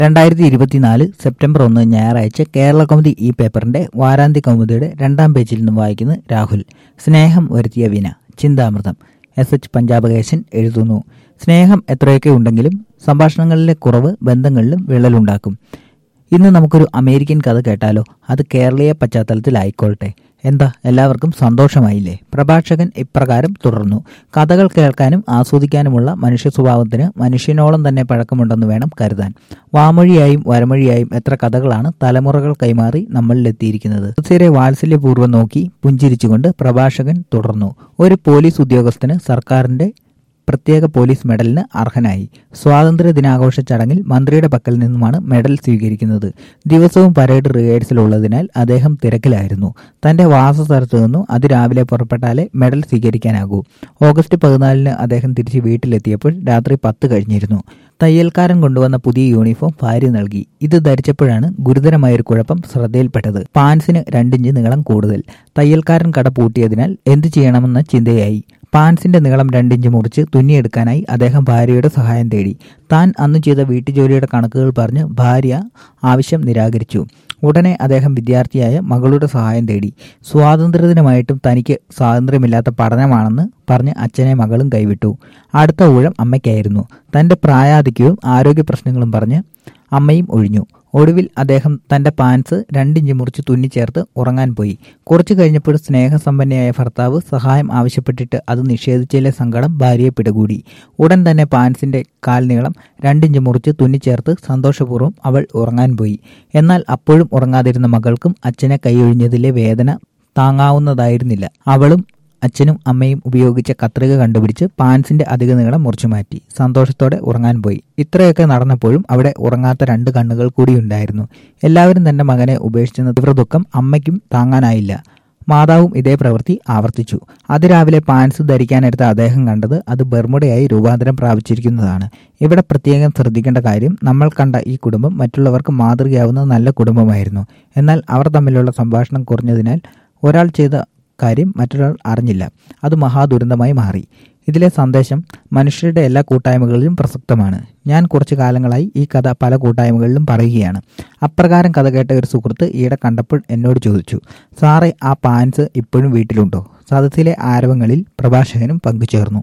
രണ്ടായിരത്തി ഇരുപത്തിനാല് സെപ്റ്റംബർ ഒന്ന് ഞായറാഴ്ച കേരള കൗമുദി ഈ പേപ്പറിന്റെ വാരാന്ത്യ കൗമുദിയുടെ രണ്ടാം പേജിൽ നിന്നും വായിക്കുന്നത് രാഹുൽ സ്നേഹം വരുത്തിയ വിന ചിന്താമൃതം എസ് എച്ച് പഞ്ചാബകേശൻ എഴുതുന്നു സ്നേഹം എത്രയൊക്കെ ഉണ്ടെങ്കിലും സംഭാഷണങ്ങളിലെ കുറവ് ബന്ധങ്ങളിലും വിള്ളലുണ്ടാക്കും ഇന്ന് നമുക്കൊരു അമേരിക്കൻ കഥ കേട്ടാലോ അത് കേരളീയ പശ്ചാത്തലത്തിലായിക്കോട്ടെ എന്താ എല്ലാവർക്കും സന്തോഷമായില്ലേ പ്രഭാഷകൻ ഇപ്രകാരം തുടർന്നു കഥകൾ കേൾക്കാനും ആസ്വദിക്കാനുമുള്ള മനുഷ്യ സ്വഭാവത്തിന് മനുഷ്യനോളം തന്നെ പഴക്കമുണ്ടെന്ന് വേണം കരുതാൻ വാമൊഴിയായും വരമൊഴിയായും എത്ര കഥകളാണ് തലമുറകൾ കൈമാറി നമ്മളിലെത്തിയിരിക്കുന്നത് സദസ്യരെ വാത്സല്യപൂർവ്വം നോക്കി പുഞ്ചിരിച്ചുകൊണ്ട് പ്രഭാഷകൻ തുടർന്നു ഒരു പോലീസ് ഉദ്യോഗസ്ഥന് സർക്കാരിന്റെ പ്രത്യേക പോലീസ് മെഡലിന് അർഹനായി സ്വാതന്ത്ര്യ ദിനാഘോഷ ചടങ്ങിൽ മന്ത്രിയുടെ പക്കൽ നിന്നുമാണ് മെഡൽ സ്വീകരിക്കുന്നത് ദിവസവും പരേഡ് റിഹേഴ്സൽ ഉള്ളതിനാൽ അദ്ദേഹം തിരക്കിലായിരുന്നു തന്റെ വാസസ്ഥലത്തു നിന്നും അതിരാവിലെ പുറപ്പെട്ടാലേ മെഡൽ സ്വീകരിക്കാനാകൂ ഓഗസ്റ്റ് പതിനാലിന് അദ്ദേഹം തിരിച്ച് വീട്ടിലെത്തിയപ്പോൾ രാത്രി പത്ത് കഴിഞ്ഞിരുന്നു തയ്യൽക്കാരൻ കൊണ്ടുവന്ന പുതിയ യൂണിഫോം ഭാര്യ നൽകി ഇത് ധരിച്ചപ്പോഴാണ് ഗുരുതരമായൊരു കുഴപ്പം ശ്രദ്ധയിൽപ്പെട്ടത് പാൻസിന് രണ്ടിഞ്ച് നീളം കൂടുതൽ തയ്യൽക്കാരൻ കട പൂട്ടിയതിനാൽ എന്തു ചെയ്യണമെന്ന ചിന്തയായി പാൻസിന്റെ നീളം രണ്ടിഞ്ച് മുറിച്ച് തുന്നിയെടുക്കാനായി അദ്ദേഹം ഭാര്യയുടെ സഹായം തേടി താൻ അന്ന് ചെയ്ത വീട്ടുജോലിയുടെ കണക്കുകൾ പറഞ്ഞ് ഭാര്യ ആവശ്യം നിരാകരിച്ചു ഉടനെ അദ്ദേഹം വിദ്യാർത്ഥിയായ മകളുടെ സഹായം തേടി സ്വാതന്ത്ര്യദിനമായിട്ടും തനിക്ക് സ്വാതന്ത്ര്യമില്ലാത്ത പഠനമാണെന്ന് പറഞ്ഞ് അച്ഛനെ മകളും കൈവിട്ടു അടുത്ത ഊഴം അമ്മയ്ക്കായിരുന്നു തന്റെ പ്രായാധിക്യവും ആരോഗ്യ പ്രശ്നങ്ങളും പറഞ്ഞ് അമ്മയും ഒഴിഞ്ഞു ഒടുവിൽ അദ്ദേഹം തന്റെ പാൻസ് രണ്ടിഞ്ച് മുറിച്ച് തുന്നിച്ചേർത്ത് ഉറങ്ങാൻ പോയി കുറച്ചു കഴിഞ്ഞപ്പോൾ സ്നേഹസമ്പന്നയായ ഭർത്താവ് സഹായം ആവശ്യപ്പെട്ടിട്ട് അത് നിഷേധിച്ചതിലെ സങ്കടം ഭാര്യയെ പിടികൂടി ഉടൻ തന്നെ പാൻസിന്റെ കാൽ നീളം രണ്ടിഞ്ച് മുറിച്ച് തുന്നിച്ചേർത്ത് സന്തോഷപൂർവ്വം അവൾ ഉറങ്ങാൻ പോയി എന്നാൽ അപ്പോഴും ഉറങ്ങാതിരുന്ന മകൾക്കും അച്ഛനെ കൈയൊഴിഞ്ഞതിലെ വേദന താങ്ങാവുന്നതായിരുന്നില്ല അവളും അച്ഛനും അമ്മയും ഉപയോഗിച്ച കത്രിക കണ്ടുപിടിച്ച് പാൻസിന്റെ അധിക നീളം മുറിച്ചു മാറ്റി സന്തോഷത്തോടെ ഉറങ്ങാൻ പോയി ഇത്രയൊക്കെ നടന്നപ്പോഴും അവിടെ ഉറങ്ങാത്ത രണ്ട് കണ്ണുകൾ കൂടി ഉണ്ടായിരുന്നു എല്ലാവരും തന്റെ മകനെ ഉപേക്ഷിച്ചെന്ന തീവ്ര ദുഃഖം അമ്മയ്ക്കും താങ്ങാനായില്ല മാതാവും ഇതേ പ്രവൃത്തി ആവർത്തിച്ചു അതിരാവിലെ പാൻസ് ധരിക്കാനെടുത്ത അദ്ദേഹം കണ്ടത് അത് ബർമുടയായി രൂപാന്തരം പ്രാപിച്ചിരിക്കുന്നതാണ് ഇവിടെ പ്രത്യേകം ശ്രദ്ധിക്കേണ്ട കാര്യം നമ്മൾ കണ്ട ഈ കുടുംബം മറ്റുള്ളവർക്ക് മാതൃകയാവുന്ന നല്ല കുടുംബമായിരുന്നു എന്നാൽ അവർ തമ്മിലുള്ള സംഭാഷണം കുറഞ്ഞതിനാൽ ഒരാൾ ചെയ്ത കാര്യം മറ്റൊരാൾ അറിഞ്ഞില്ല അത് മഹാദുരന്തമായി മാറി ഇതിലെ സന്ദേശം മനുഷ്യരുടെ എല്ലാ കൂട്ടായ്മകളിലും പ്രസക്തമാണ് ഞാൻ കുറച്ചു കാലങ്ങളായി ഈ കഥ പല കൂട്ടായ്മകളിലും പറയുകയാണ് അപ്രകാരം കഥ കേട്ട ഒരു സുഹൃത്ത് ഈയിടെ കണ്ടപ്പോൾ എന്നോട് ചോദിച്ചു സാറേ ആ പാൻസ് ഇപ്പോഴും വീട്ടിലുണ്ടോ സദസ്സിലെ ആരവങ്ങളിൽ പ്രഭാഷകനും പങ്കുചേർന്നു